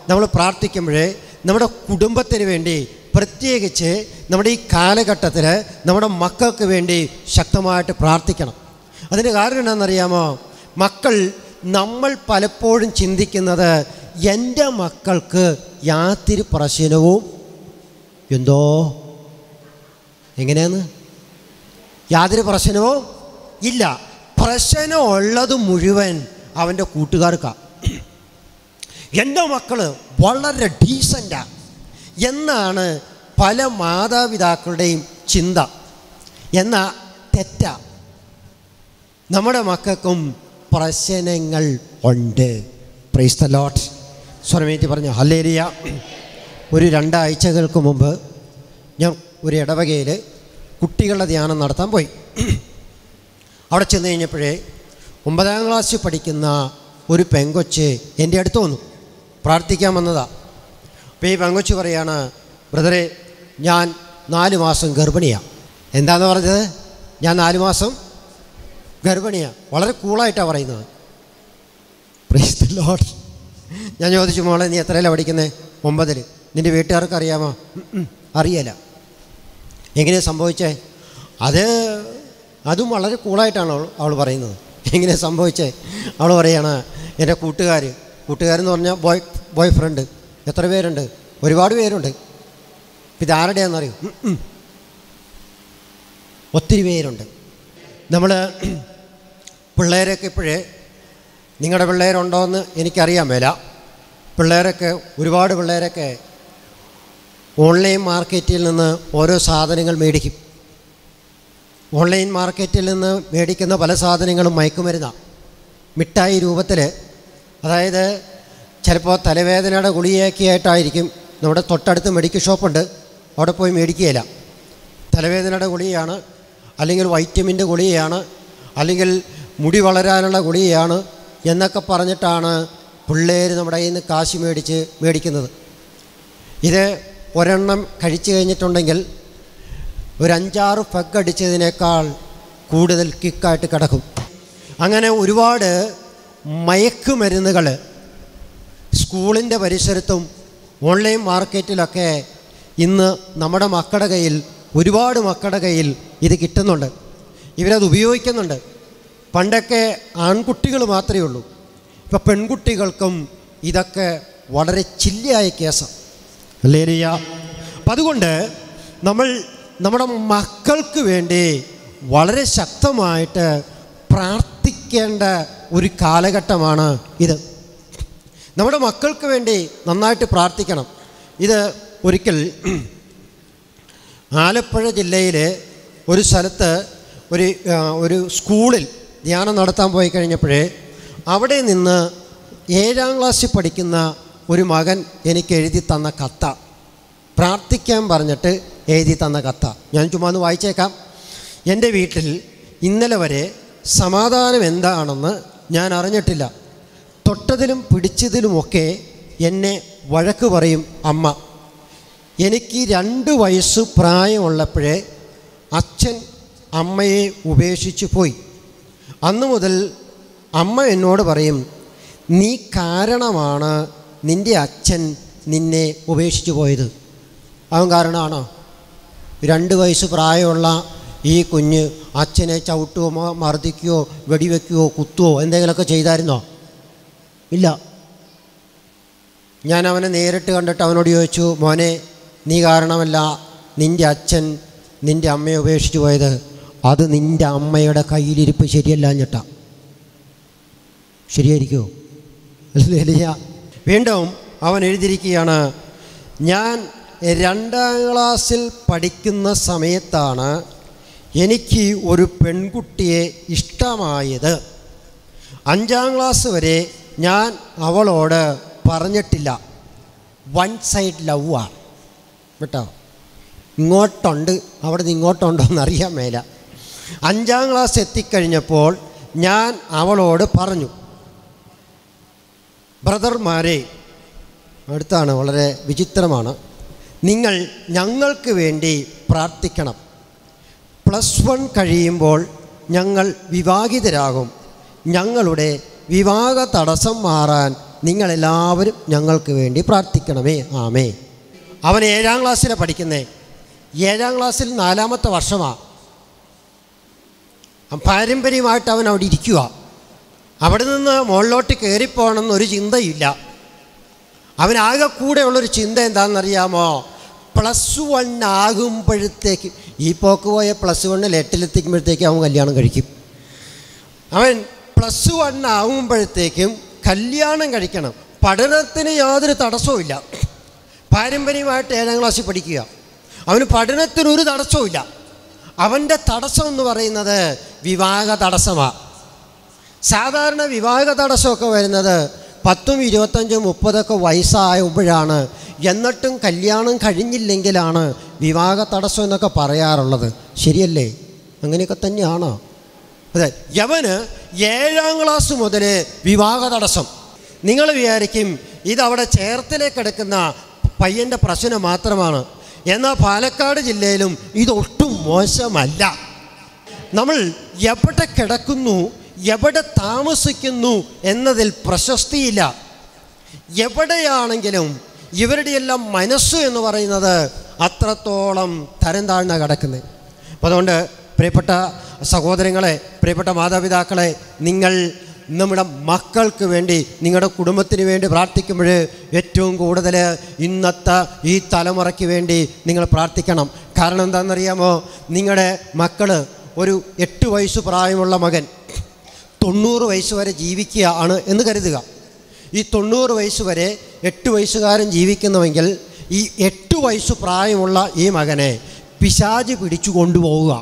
നമ്മൾ പ്രാർത്ഥിക്കുമ്പോഴേ നമ്മുടെ കുടുംബത്തിന് വേണ്ടി പ്രത്യേകിച്ച് നമ്മുടെ ഈ കാലഘട്ടത്തിൽ നമ്മുടെ മക്കൾക്ക് വേണ്ടി ശക്തമായിട്ട് പ്രാർത്ഥിക്കണം അതിന് കാരണം എന്താണെന്നറിയാമോ മക്കൾ നമ്മൾ പലപ്പോഴും ചിന്തിക്കുന്നത് എൻ്റെ മക്കൾക്ക് യാതൊരു പ്രശ്നവും എന്തോ എങ്ങനെയാണ് യാതൊരു പ്രശ്നവും ഇല്ല പ്രശ്നമുള്ളത് മുഴുവൻ അവൻ്റെ കൂട്ടുകാർക്കാണ് എൻ്റെ മക്കൾ വളരെ ഡീസൻ്റാ എന്നാണ് പല മാതാപിതാക്കളുടെയും ചിന്ത എന്നാൽ തെറ്റാ നമ്മുടെ മക്കൾക്കും പ്രശ്നങ്ങൾ ഉണ്ട് പ്രൈസ് ദ ലോട്ട് സ്വരമേറ്റി പറഞ്ഞു ഹല്ലേരിയ ഒരു രണ്ടാഴ്ചകൾക്ക് മുമ്പ് ഞാൻ ഒരു ഇടവകയിൽ കുട്ടികളുടെ ധ്യാനം നടത്താൻ പോയി അവിടെ ചെന്ന് കഴിഞ്ഞപ്പോഴേ ഒമ്പതാം ക്ലാസ്സിൽ പഠിക്കുന്ന ഒരു പെങ്കൊച്ച് എൻ്റെ അടുത്ത് വന്നു പ്രാർത്ഥിക്കാൻ വന്നതാ അപ്പോൾ ഈ പെങ്കൊച്ച് പറയാണ് ബ്രദറെ ഞാൻ നാല് മാസം ഗർഭിണിയാണ് എന്താന്ന് പറഞ്ഞത് ഞാൻ നാല് മാസം ഗർഭിണിയാണ് വളരെ കൂളായിട്ടാണ് പറയുന്നത് Praise the Lord. ഞാൻ ചോദിച്ചു മോളെ നീ എത്രയിലാണ് പഠിക്കുന്നത് ഒമ്പതിൽ നിൻ്റെ വീട്ടുകാർക്ക് അറിയാമോ ഉം, ഉം, അറിയല എങ്ങനെയാണ് സംഭവിച്ചേ അത് അതും വളരെ കൂളായിട്ടാണ് അവൾ അവൾ പറയുന്നത് എങ്ങനെ സംഭവിച്ചേ അവൾ പറയാണ് എൻ്റെ കൂട്ടുകാർ കൂട്ടുകാരെന്ന് പറഞ്ഞാൽ ബോയ് ബോയ് ഫ്രണ്ട് എത്ര പേരുണ്ട് ഒരുപാട് പേരുണ്ട് ഇത് ആരുടെയാണെന്നറിയും ഉം, ഉം. ഒത്തിരി പേരുണ്ട് നമ്മൾ പിള്ളേരൊക്കെ ഇപ്പോഴേ നിങ്ങളുടെ പിള്ളേരുണ്ടോ എന്ന് എനിക്കറിയാൻ മേല പിള്ളേരൊക്കെ ഒരുപാട് പിള്ളേരൊക്കെ ഓൺലൈൻ മാർക്കറ്റിൽ നിന്ന് ഓരോ സാധനങ്ങൾ മേടിക്കും ഓൺലൈൻ മാർക്കറ്റിൽ നിന്ന് മേടിക്കുന്ന പല സാധനങ്ങളും മയക്കുമരുന്നാണ് മിഠായി രൂപത്തിൽ അതായത് ചിലപ്പോൾ തലവേദനയുടെ ഗുളികയൊക്കെ ആയിട്ടായിരിക്കും നമ്മുടെ തൊട്ടടുത്ത് മെഡിക്കൽ ഷോപ്പുണ്ട് അവിടെ പോയി മേടിക്കുകയില്ല തലവേദനയുടെ ഗുളികയാണ് അല്ലെങ്കിൽ വൈറ്റമിൻ്റെ ഗുളികയാണ് അല്ലെങ്കിൽ മുടി വളരാനുള്ള ഗുളികയാണ് എന്നൊക്കെ പറഞ്ഞിട്ടാണ് പിള്ളേർ നമ്മുടെ കയ്യിൽ നിന്ന് കാശ് മേടിച്ച് മേടിക്കുന്നത് ഇത് ഒരെണ്ണം കഴിച്ചു കഴിഞ്ഞിട്ടുണ്ടെങ്കിൽ ഒരു അഞ്ചാറ് ഫഗ് അടിച്ചതിനേക്കാൾ കൂടുതൽ കിക്കായിട്ട് കിടക്കും അങ്ങനെ ഒരുപാട് മയക്കുമരുന്നുകൾ സ്കൂളിൻ്റെ പരിസരത്തും ഓൺലൈൻ മാർക്കറ്റിലൊക്കെ ഇന്ന് നമ്മുടെ മക്കളുടെ കയ്യിൽ ഒരുപാട് മക്കളുടെ കയ്യിൽ ഇത് കിട്ടുന്നുണ്ട് ഇവരത് ഉപയോഗിക്കുന്നുണ്ട് പണ്ടൊക്കെ ആൺകുട്ടികൾ മാത്രമേ ഉള്ളൂ ഇപ്പം പെൺകുട്ടികൾക്കും ഇതൊക്കെ വളരെ ചില്ലയായ കേസാണ് ലേരിയ അപ്പം അതുകൊണ്ട് നമ്മൾ നമ്മുടെ മക്കൾക്ക് വേണ്ടി വളരെ ശക്തമായിട്ട് പ്രാർത്ഥിക്കേണ്ട ഒരു കാലഘട്ടമാണ് ഇത് നമ്മുടെ മക്കൾക്ക് വേണ്ടി നന്നായിട്ട് പ്രാർത്ഥിക്കണം ഇത് ഒരിക്കൽ ആലപ്പുഴ ജില്ലയിലെ ഒരു സ്ഥലത്ത് ഒരു ആ, ഒരു സ്കൂളിൽ ധ്യാനം നടത്താൻ പോയി കഴിഞ്ഞപ്പോഴേ അവിടെ നിന്ന് ഏഴാം ക്ലാസ്സിൽ പഠിക്കുന്ന ഒരു മകൻ എനിക്ക് എഴുതി തന്ന കത്ത പ്രാർത്ഥിക്കാൻ പറഞ്ഞിട്ട് എഴുതി തന്ന കത്ത ഞാൻ ചുമ്മാ ഒന്ന് വായിച്ചേക്കാം എൻ്റെ വീട്ടിൽ ഇന്നലെ വരെ സമാധാനം എന്താണെന്ന് ഞാൻ അറിഞ്ഞിട്ടില്ല തൊട്ടതിലും പിടിച്ചതിലുമൊക്കെ എന്നെ വഴക്ക് പറയും അമ്മ എനിക്ക് രണ്ട് വയസ്സ് പ്രായമുള്ളപ്പോഴേ അച്ഛൻ അമ്മയെ ഉപേക്ഷിച്ച് പോയി അന്നു മുതൽ അമ്മ എന്നോട് പറയും നീ കാരണമാണ് നിൻ്റെ അച്ഛൻ നിന്നെ ഉപേക്ഷിച്ച് പോയത് അവൻ കാരണമാണോ രണ്ട് വയസ്സ് പ്രായമുള്ള ഈ കുഞ്ഞ് അച്ഛനെ ചവിട്ടുകയോ മ- മർദ്ദിക്കുകയോ വെടിവെക്കുകയോ കുത്തുവോ എന്തെങ്കിലുമൊക്കെ ചെയ്തായിരുന്നോ ഇല്ല ഞാൻ അവനെ നേരിട്ട് കണ്ടിട്ട് അവനോട് ചോദിച്ചു മോനെ നീ കാരണമല്ല നിൻ്റെ അച്ഛൻ നിൻ്റെ അമ്മയെ ഉപേക്ഷിച്ച് പോയത് അത് നിൻ്റെ അമ്മയുടെ കയ്യിലിരിപ്പ് ശരിയല്ല ഞെട്ടാ ശരിയായിരിക്കുമോ ഇല്ല വീണ്ടും അവൻ എഴുതിയിരിക്കുകയാണ് ഞാൻ രണ്ടാം ക്ലാസ്സിൽ പഠിക്കുന്ന സമയത്താണ് എനിക്ക് ഒരു പെൺകുട്ടിയെ ഇഷ്ടമായത് അഞ്ചാം ക്ലാസ് വരെ ഞാൻ അവളോട് പറഞ്ഞിട്ടില്ല വൺ സൈഡ് ലവാണ് കേട്ടോ ഇങ്ങോട്ടുണ്ട് അവിടെ നിന്ന് ഇങ്ങോട്ടുണ്ടോ എന്നറിയാൻ മേല അഞ്ചാം ക്ലാസ് എത്തിക്കഴിഞ്ഞപ്പോൾ ഞാൻ അവളോട് പറഞ്ഞു ബ്രദർമാരെ അടുത്താണ് വളരെ വിചിത്രമാണ് നിങ്ങൾ ഞങ്ങൾക്ക് വേണ്ടി പ്രാർത്ഥിക്കണം പ്ലസ് വൺ കഴിയുമ്പോൾ ഞങ്ങൾ വിവാഹിതരാകും ഞങ്ങളുടെ വിവാഹ തടസ്സം മാറാൻ നിങ്ങളെല്ലാവരും ഞങ്ങൾക്ക് വേണ്ടി പ്രാർത്ഥിക്കണമേ ആമേ അവൻ ഏഴാം ക്ലാസ്സിലെ പഠിക്കുന്നേ ഏഴാം ക്ലാസ്സിൽ നാലാമത്തെ വർഷമാണ് പാരമ്പര്യമായിട്ട് അവൻ അവിടെ ഇരിക്കുക അവിടെ നിന്ന് മുകളിലോട്ട് കയറിപ്പോകണമെന്നൊരു ചിന്തയില്ല അവനാകെ കൂടെയുള്ളൊരു ചിന്ത എന്താണെന്നറിയാമോ പ്ലസ് വൺ ആകുമ്പോഴത്തേക്ക് ഈ പോക്ക് പോയ പ്ലസ് വണ്ണിൽ എട്ടിലെത്തിക്കുമ്പോഴത്തേക്കും അവൻ കല്യാണം കഴിക്കും അവൻ പ്ലസ് വൺ ആകുമ്പോഴത്തേക്കും കല്യാണം കഴിക്കണം പഠനത്തിന് യാതൊരു തടസ്സവുമില്ല പാരമ്പര്യമായിട്ട് ഏഴാം ക്ലാസ്സിൽ പഠിക്കുക അവന് പഠനത്തിനൊരു തടസ്സവുമില്ല അവൻ്റെ തടസ്സം എന്ന് പറയുന്നത് വിവാഹ തടസ്സമാണ് സാധാരണ വിവാഹ തടസ്സമൊക്കെ വരുന്നത് പത്തും ഇരുപത്തഞ്ചും മുപ്പതൊക്കെ വയസ്സാകുമ്പോഴാണ് എന്നിട്ടും കല്യാണം കഴിഞ്ഞില്ലെങ്കിലാണ് വിവാഹ തടസ്സം എന്നൊക്കെ പറയാറുള്ളത് ശരിയല്ലേ അങ്ങനെയൊക്കെ തന്നെയാണോ അതെ യവന് ഏഴാം ക്ലാസ് മുതൽ വിവാഹ തടസ്സം നിങ്ങൾ വിചാരിക്കും ഇതവിടെ ചേർത്തിലേക്ക് കിടക്കുന്ന പയ്യൻ്റെ പ്രശ്നം മാത്രമാണ് എന്നാൽ പാലക്കാട് ജില്ലയിലും ഇതൊട്ടും മോശമല്ല നമ്മൾ എവിടെ കിടക്കുന്നു എവിടെ താമസിക്കുന്നു എന്നതിൽ പ്രശസ്തിയില്ല എവിടെയാണെങ്കിലും ഇവരുടെയെല്ലാം മനസ്സ് എന്ന് പറയുന്നത് അത്രത്തോളം തരം താഴ്ന്ന കിടക്കുന്നത് അപ്പോൾ അതുകൊണ്ട് പ്രിയപ്പെട്ട സഹോദരങ്ങളെ പ്രിയപ്പെട്ട മാതാപിതാക്കളെ നിങ്ങൾ നമ്മുടെ മക്കൾക്ക് വേണ്ടി നിങ്ങളുടെ കുടുംബത്തിന് വേണ്ടി പ്രാർത്ഥിക്കുമ്പോൾ ഏറ്റവും കൂടുതൽ ഇന്നത്തെ ഈ തലമുറയ്ക്ക് വേണ്ടി നിങ്ങൾ പ്രാർത്ഥിക്കണം കാരണം എന്താണെന്നറിയാമോ നിങ്ങളുടെ മക്കൾ ഒരു എട്ട് വയസ്സ് പ്രായമുള്ള മകൻ തൊണ്ണൂറ് വയസ്സ് വരെ ജീവിക്കുക ആണ് എന്ന് കരുതുക ഈ തൊണ്ണൂറ് വയസ്സ് വരെ എട്ട് വയസ്സുകാരൻ ജീവിക്കുന്നുവെങ്കിൽ ഈ എട്ട് വയസ്സ് പ്രായമുള്ള ഈ മകനെ പിശാജ് പിടിച്ചു കൊണ്ടുപോവുക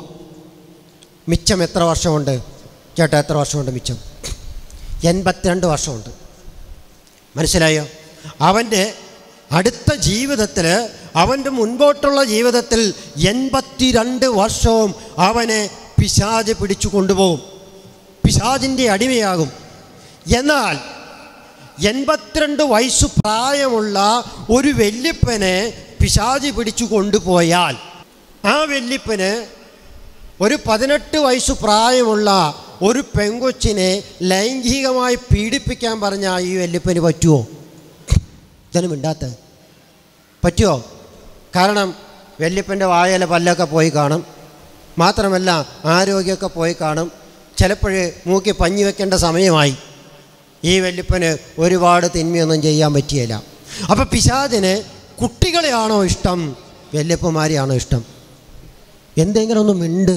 മിച്ചം എത്ര വർഷമുണ്ട് ചേട്ടാ എത്ര വർഷമുണ്ട് മിച്ചം എൺപത്തിരണ്ട് വർഷമുണ്ട് മനസ്സിലായോ അവൻ്റെ അടുത്ത ജീവിതത്തിൽ അവൻ്റെ മുൻപോട്ടുള്ള ജീവിതത്തിൽ എൺപത്തിരണ്ട് വർഷവും അവനെ പിശാജ് പിടിച്ചു കൊണ്ടുപോകും പിശാജിൻ്റെ അടിമയാകും എന്നാൽ എൺപത്തിരണ്ട് വയസ്സ് പ്രായമുള്ള ഒരു വല്യപ്പനെ പിശാജ് പിടിച്ചു കൊണ്ടുപോയാൽ ആ വല്യപ്പന് ഒരു പതിനെട്ട് വയസ്സ് പ്രായമുള്ള ഒരു പെങ്കൊച്ചിനെ ലൈംഗികമായി പീഡിപ്പിക്കാൻ പറഞ്ഞാൽ ഈ വല്യപ്പന് പറ്റുമോ ഇതൊന്നും മിണ്ടാത്ത പറ്റുമോ കാരണം വല്യപ്പൻ്റെ വായല പല്ലൊക്കെ പോയി കാണും മാത്രമല്ല ആരോഗ്യമൊക്കെ പോയി കാണും ചിലപ്പോഴ് മൂക്കി പഞ്ഞി വെക്കേണ്ട സമയമായി ഈ വല്യപ്പന് ഒരുപാട് തിന്മയൊന്നും ചെയ്യാൻ പറ്റിയില്ല അപ്പം പിശാദിന് കുട്ടികളെയാണോ ഇഷ്ടം വല്യപ്പന്മാരെയാണോ ഇഷ്ടം എന്തെങ്കിലും ഒന്ന് മിണ്ട്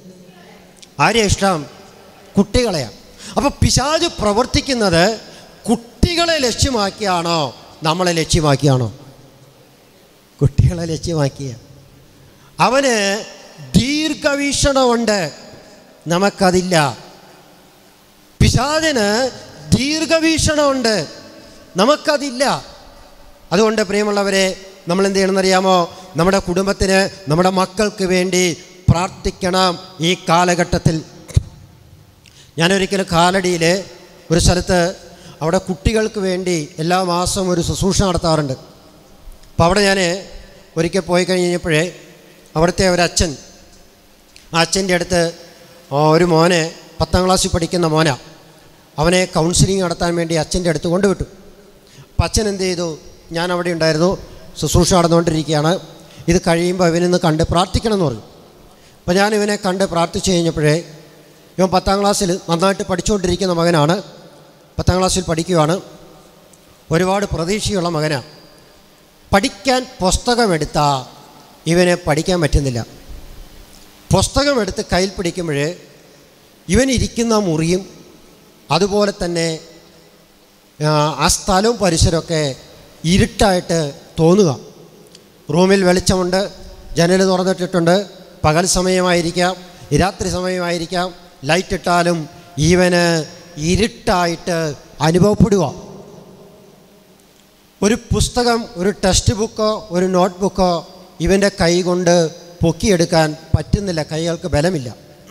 ആരെയാ ഇഷ്ടം കുട്ടികളെയാണ് അപ്പോൾ പിശാജ് പ്രവർത്തിക്കുന്നത് കുട്ടികളെ ലക്ഷ്യമാക്കിയാണോ നമ്മളെ ലക്ഷ്യമാക്കിയാണോ കുട്ടികളെ ലക്ഷ്യമാക്കിയ അവന് ദീർഘവീക്ഷണമുണ്ട് നമുക്കതില്ല പിശാചിന് ദീർഘവീക്ഷണമുണ്ട് നമുക്കതില്ല അതുകൊണ്ട് പ്രിയമുള്ളവരെ നമ്മൾ എന്ത് ചെയ്യണമെന്നറിയാമോ നമ്മുടെ കുടുംബത്തിന് നമ്മുടെ മക്കൾക്ക് വേണ്ടി പ്രാർത്ഥിക്കണം ഈ കാലഘട്ടത്തിൽ ഞാനൊരിക്കലും കാലടിയിൽ ഒരു സ്ഥലത്ത് അവിടെ കുട്ടികൾക്ക് വേണ്ടി എല്ലാ മാസവും ഒരു ശുശ്രൂഷ നടത്താറുണ്ട് അപ്പോൾ അവിടെ ഞാൻ ഒരിക്കൽ പോയി കഴിഞ്ഞപ്പോഴേ അവിടുത്തെ ഒരച്ഛൻ ആ അച്ഛൻ്റെ അടുത്ത് ആ ഒരു മോനെ പത്താം ക്ലാസ്സിൽ പഠിക്കുന്ന മോന അവനെ കൗൺസിലിംഗ് നടത്താൻ വേണ്ടി അച്ഛൻ്റെ അടുത്ത് കൊണ്ടുവിട്ടു അപ്പം അച്ഛൻ എന്ത് ചെയ്തു ഞാൻ അവിടെ ഉണ്ടായിരുന്നു ശുശ്രൂഷ നടന്നുകൊണ്ടിരിക്കുകയാണ് ഇത് കഴിയുമ്പോൾ ഇവനൊന്ന് കണ്ട് പ്രാർത്ഥിക്കണം എന്ന് പറഞ്ഞു അപ്പോൾ ഞാൻ ഇവനെ കണ്ട് പ്രാർത്ഥിച്ചു കഴിഞ്ഞപ്പോഴേ ഇവൻ പത്താം ക്ലാസ്സിൽ നന്നായിട്ട് പഠിച്ചുകൊണ്ടിരിക്കുന്ന മകനാണ് പത്താം ക്ലാസ്സിൽ പഠിക്കുകയാണ് ഒരുപാട് പ്രതീക്ഷയുള്ള മകനാണ് പഠിക്കാൻ പുസ്തകമെടുത്ത ഇവന് പഠിക്കാൻ പറ്റുന്നില്ല പുസ്തകമെടുത്ത് കയ്യിൽ പിടിക്കുമ്പോൾ ഇവൻ ഇരിക്കുന്ന മുറിയും അതുപോലെ തന്നെ ആ, ആ സ്ഥലവും പരിസരമൊക്കെ ഇരുട്ടായിട്ട് തോന്നുക റൂമിൽ വെളിച്ചമുണ്ട് ജനൽ തുറന്നിട്ടിട്ടുണ്ട് പകൽ സമയമായിരിക്കാം രാത്രി സമയമായിരിക്കാം ലൈറ്റ് ഇട്ടാലും ഇവന് ഇരുട്ടായിട്ട് അനുഭവപ്പെടുക ഒരു പുസ്തകം ഒരു ടെക്സ്റ്റ് ബുക്കോ ഒരു നോട്ട് ബുക്കോ ഇവൻ്റെ കൈ കൊണ്ട് പൊക്കിയെടുക്കാൻ പറ്റുന്നില്ല കൈകൾക്ക് ബലമില്ല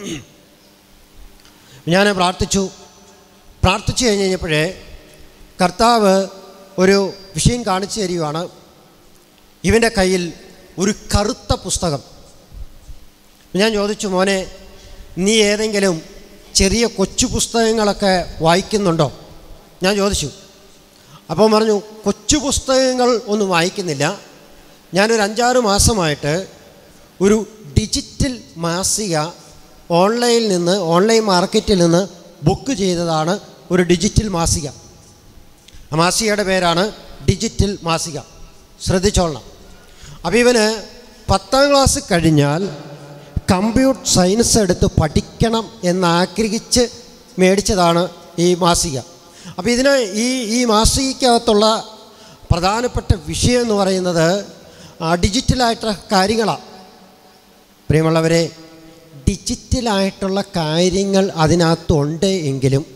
ഞാൻ പ്രാർത്ഥിച്ചു പ്രാർത്ഥിച്ചു കഴിഞ്ഞ് കഴിഞ്ഞപ്പോഴേ കർത്താവ് ഒരു വിഷയം കാണിച്ചു തരികയാണ് ഇവൻ്റെ കയ്യിൽ ഒരു കറുത്ത പുസ്തകം ഞാൻ ചോദിച്ചു മോനെ നീ ഏതെങ്കിലും ചെറിയ കൊച്ചു പുസ്തകങ്ങളൊക്കെ വായിക്കുന്നുണ്ടോ ഞാൻ ചോദിച്ചു അപ്പോൾ പറഞ്ഞു കൊച്ചു പുസ്തകങ്ങൾ ഒന്നും വായിക്കുന്നില്ല ഞാനൊരു അഞ്ചാറ് മാസമായിട്ട് ഒരു ഡിജിറ്റൽ മാസിക ഓൺലൈനിൽ നിന്ന് ഓൺലൈൻ മാർക്കറ്റിൽ നിന്ന് ബുക്ക് ചെയ്തതാണ് ഒരു ഡിജിറ്റൽ മാസിക ആ മാസികയുടെ പേരാണ് ഡിജിറ്റൽ മാസിക ശ്രദ്ധിച്ചോളണം അപ്പോൾ ഇവന് പത്താം ക്ലാസ് കഴിഞ്ഞാൽ കമ്പ്യൂട്ടർ സയൻസ് എടുത്ത് പഠിക്കണം എന്നാഗ്രഹിച്ച് മേടിച്ചതാണ് ഈ മാസിക അപ്പോൾ ഇതിന് ഈ ഈ മാസികയ്ക്കകത്തുള്ള പ്രധാനപ്പെട്ട വിഷയം എന്ന് പറയുന്നത് ആ, ഡിജിറ്റലായിട്ടുള്ള കാര്യങ്ങളാണ് പ്രിയമുള്ളവരെ ഡിജിറ്റലായിട്ടുള്ള കാര്യങ്ങൾ അതിനകത്തുണ്ട് എങ്കിലും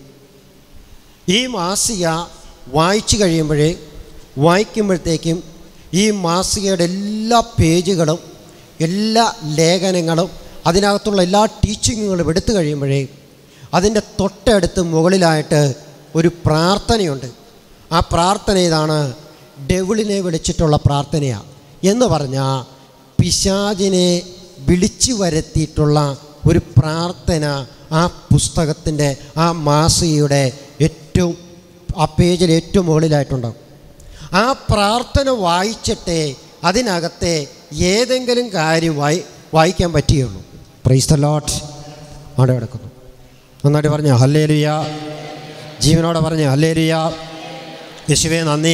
ഈ മാസിക വായിച്ചു കഴിയുമ്പോഴേ വായിക്കുമ്പോഴത്തേക്കും ഈ മാസികയുടെ എല്ലാ പേജുകളും എല്ലാ ലേഖനങ്ങളും അതിനകത്തുള്ള എല്ലാ ടീച്ചിങ്ങുകളും എടുത്തു കഴിയുമ്പോഴേ അതിൻ്റെ തൊട്ടടുത്ത് മുകളിലായിട്ട് ഒരു പ്രാർത്ഥനയുണ്ട് ആ പ്രാർത്ഥന ഇതാണ് ഡെവിളിനെ വിളിച്ചിട്ടുള്ള പ്രാർത്ഥനയാണ് എന്ന് പറഞ്ഞാൽ പിശാചിനെ വിളിച്ചു വരുത്തിയിട്ടുള്ള ഒരു പ്രാർത്ഥന ആ പുസ്തകത്തിൻ്റെ ആ മാസികയുടെ ഏറ്റവും ആ പേജിൽ ഏറ്റവും മുകളിലായിട്ടുണ്ടാകും ആ പ്രാർത്ഥന വായിച്ചിട്ടേ അതിനകത്തെ ഏതെങ്കിലും കാര്യം വായി വായിക്കാൻ പറ്റുകയുള്ളൂ പ്രൈസ് ദ ലോട്ട് അവിടെ കിടക്കുന്നു നന്നായിട്ട് പറഞ്ഞു ഹല്ലേലുയ ജീവനോടെ പറഞ്ഞു ഹല്ലേലുയ യേശുവേ നന്ദി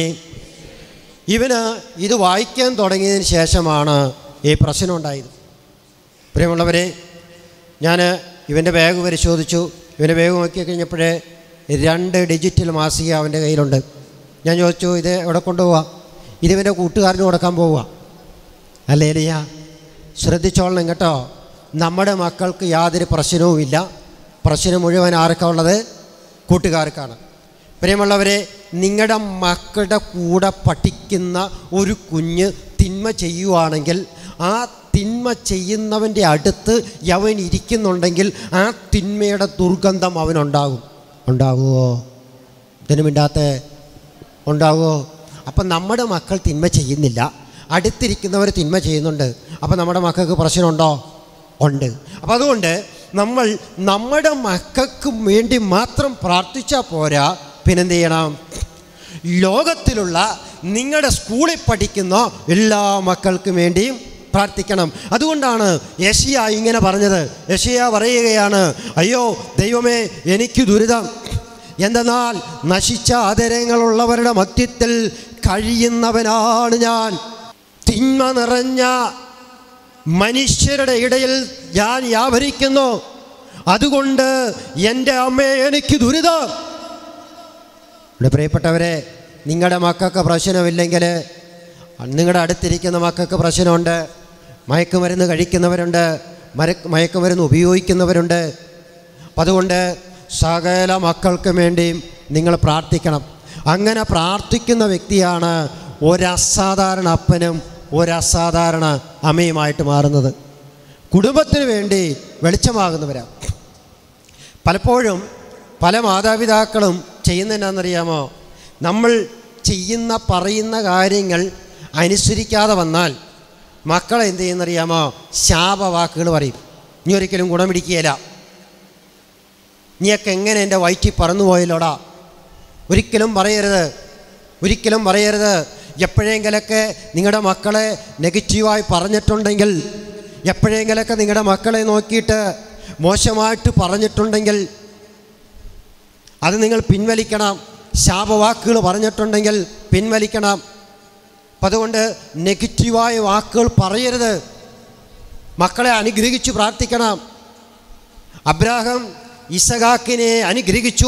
ഇവന് ഇത് വായിക്കാൻ തുടങ്ങിയതിന് ശേഷമാണ് ഈ പ്രശ്നം ഉണ്ടായത് പ്രിയമുള്ളവരെ ഞാൻ ഇവൻ്റെ ബാഗ് പരിശോധിച്ചു ഇവൻ്റെ ബാഗ് നോക്കി കഴിഞ്ഞപ്പോഴേ രണ്ട് ഡിജിറ്റൽ മാസിക അവൻ്റെ കയ്യിലുണ്ട് ഞാൻ ചോദിച്ചു ഇത് എവിടെ കൊണ്ടുപോവാ ഇത് ഇവൻ്റെ കൂട്ടുകാരന് കൊടുക്കാൻ പോവുക അല്ലേ എലിയ ശ്രദ്ധിച്ചോളണം കേട്ടോ നമ്മുടെ മക്കൾക്ക് യാതൊരു പ്രശ്നവുമില്ല പ്രശ്നം മുഴുവൻ ആർക്കാ ഉള്ളത് കൂട്ടുകാർക്കാണ് പ്രിയമുള്ളവരെ നിങ്ങളുടെ മക്കളുടെ കൂടെ പഠിക്കുന്ന ഒരു കുഞ്ഞ് തിന്മ ചെയ്യുവാണെങ്കിൽ ആ തിന്മ ചെയ്യുന്നവൻ്റെ അടുത്ത് യവൻ ഇരിക്കുന്നുണ്ടെങ്കിൽ ആ തിന്മയുടെ ദുർഗന്ധം അവനുണ്ടാകും ഉണ്ടാകുമോ ഇതിന് മിണ്ടാത്ത ഉണ്ടാകുമോ അപ്പം നമ്മുടെ മക്കൾ തിന്മ ചെയ്യുന്നില്ല അടുത്തിരിക്കുന്നവർ തിന്മ ചെയ്യുന്നുണ്ട് അപ്പം നമ്മുടെ മക്കൾക്ക് പ്രശ്നമുണ്ടോ ഉണ്ട് അപ്പം അതുകൊണ്ട് നമ്മൾ നമ്മുടെ മക്കൾക്ക് വേണ്ടി മാത്രം പ്രാർത്ഥിച്ചാൽ പോരാ പിന്നെന്ത് ചെയ്യണം ലോകത്തിലുള്ള നിങ്ങളുടെ സ്കൂളിൽ പഠിക്കുന്ന എല്ലാ മക്കൾക്കും വേണ്ടിയും പ്രാർത്ഥിക്കണം അതുകൊണ്ടാണ് യഷിയ ഇങ്ങനെ പറഞ്ഞത് യഷിയ പറയുകയാണ് അയ്യോ ദൈവമേ എനിക്ക് ദുരിതം എന്തെന്നാൽ നശിച്ച ആദരങ്ങളുള്ളവരുടെ മധ്യത്തിൽ കഴിയുന്നവനാണ് ഞാൻ തിന്മ നിറഞ്ഞ മനുഷ്യരുടെ ഇടയിൽ ഞാൻ വ്യാപരിക്കുന്നു അതുകൊണ്ട് എൻ്റെ അമ്മയെ എനിക്ക് ദുരിതം എൻ്റെ പ്രിയപ്പെട്ടവരെ നിങ്ങളുടെ മക്കൾക്ക് പ്രശ്നമില്ലെങ്കിൽ നിങ്ങളുടെ അടുത്തിരിക്കുന്ന മക്കൾക്ക് പ്രശ്നമുണ്ട് മയക്കുമരുന്ന് കഴിക്കുന്നവരുണ്ട് മര മയക്കുമരുന്ന് ഉപയോഗിക്കുന്നവരുണ്ട് അപ്പം അതുകൊണ്ട് സകല മക്കൾക്ക് വേണ്ടിയും നിങ്ങൾ പ്രാർത്ഥിക്കണം അങ്ങനെ പ്രാർത്ഥിക്കുന്ന വ്യക്തിയാണ് ഒരസാധാരണ അപ്പനും ഒരസാധാരണ അമ്മയുമായിട്ട് മാറുന്നത് കുടുംബത്തിന് വേണ്ടി വെളിച്ചമാകുന്നവരാണ് പലപ്പോഴും പല മാതാപിതാക്കളും ചെയ്യുന്നതെന്നാണെന്നറിയാമോ നമ്മൾ ചെയ്യുന്ന പറയുന്ന കാര്യങ്ങൾ അനുസരിക്കാതെ വന്നാൽ മക്കളെ എന്ത് ചെയ്യുന്നറിയാമോ ശാപവാക്കുകൾ പറയും നീ ഒരിക്കലും ഗുണം പിടിക്കുകയില്ല നീയൊക്കെ എങ്ങനെ എൻ്റെ വയറ്റിൽ പറന്നുപോയല്ലോടാ ഒരിക്കലും പറയരുത് ഒരിക്കലും പറയരുത് എപ്പോഴെങ്കിലൊക്കെ നിങ്ങളുടെ മക്കളെ നെഗറ്റീവായി പറഞ്ഞിട്ടുണ്ടെങ്കിൽ എപ്പോഴെങ്കിലൊക്കെ നിങ്ങളുടെ മക്കളെ നോക്കിയിട്ട് മോശമായിട്ട് പറഞ്ഞിട്ടുണ്ടെങ്കിൽ അത് നിങ്ങൾ പിൻവലിക്കണം ശാപവാക്കുകൾ പറഞ്ഞിട്ടുണ്ടെങ്കിൽ പിൻവലിക്കണം അപ്പം അതുകൊണ്ട് നെഗറ്റീവായ വാക്കുകൾ പറയരുത് മക്കളെ അനുഗ്രഹിച്ച് പ്രാർത്ഥിക്കണം അബ്രാഹം ഇസഖാക്കിനെ അനുഗ്രഹിച്ചു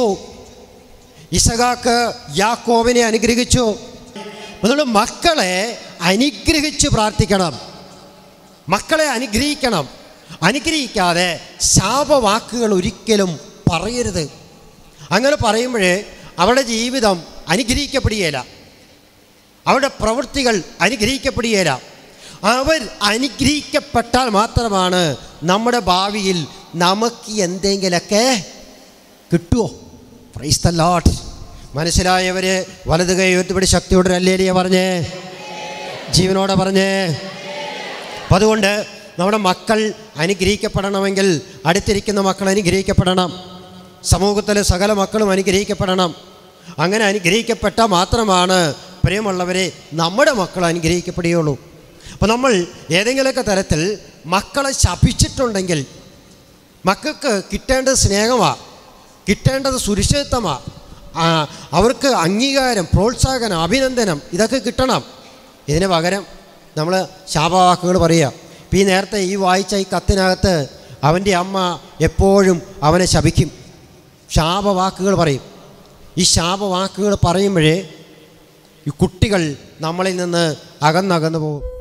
ഇസഖാക്ക് യാക്കോവിനെ അനുഗ്രഹിച്ചു അതുകൊണ്ട് മക്കളെ അനുഗ്രഹിച്ച് പ്രാർത്ഥിക്കണം മക്കളെ അനുഗ്രഹിക്കണം അനുഗ്രഹിക്കാതെ ശാപവാക്കുകൾ ഒരിക്കലും പറയരുത് അങ്ങനെ പറയുമ്പോഴേ അവരുടെ ജീവിതം അനുഗ്രഹിക്കപ്പെടുകയില്ല അവരുടെ പ്രവൃത്തികൾ അനുഗ്രഹിക്കപ്പെടുകയില്ല അവർ അനുഗ്രഹിക്കപ്പെട്ടാൽ മാത്രമാണ് നമ്മുടെ ഭാവിയിൽ നമുക്ക് എന്തെങ്കിലുമൊക്കെ കിട്ടുമോ പ്രൈസ് ദ ലോട്ട് മനസ്സിലായവർ വലത് കൈ ഉയർത്തിപ്പിടി ശക്തിയോടെ അല്ലേരിയ പറഞ്ഞേ ജീവനോടെ പറഞ്ഞേ അപ്പം അതുകൊണ്ട് നമ്മുടെ മക്കൾ അനുഗ്രഹിക്കപ്പെടണമെങ്കിൽ അടുത്തിരിക്കുന്ന മക്കൾ അനുഗ്രഹിക്കപ്പെടണം സമൂഹത്തിലെ സകല മക്കളും അനുഗ്രഹിക്കപ്പെടണം അങ്ങനെ അനുഗ്രഹിക്കപ്പെട്ട മാത്രമാണ് പ്രിയമുള്ളവരെ നമ്മുടെ മക്കൾ അനുഗ്രഹിക്കപ്പെടുകയുള്ളൂ അപ്പോൾ നമ്മൾ ഏതെങ്കിലുമൊക്കെ തരത്തിൽ മക്കളെ ശപിച്ചിട്ടുണ്ടെങ്കിൽ മക്കൾക്ക് കിട്ടേണ്ടത് സ്നേഹമാണ് കിട്ടേണ്ടത് സുരക്ഷിതത്വമാണ് അവർക്ക് അംഗീകാരം പ്രോത്സാഹനം അഭിനന്ദനം ഇതൊക്കെ കിട്ടണം ഇതിന് പകരം നമ്മൾ ശാപവാക്കുകൾ പറയുക ഇപ്പം ഈ നേരത്തെ ഈ വായിച്ച ഈ കത്തിനകത്ത് അവൻ്റെ അമ്മ എപ്പോഴും അവനെ ശപിക്കും ശാപവാക്കുകൾ പറയും ഈ ശാപവാക്കുകൾ പറയുമ്പോഴേ ഈ കുട്ടികൾ നമ്മളിൽ നിന്ന് അകന്നകന്നു പോകും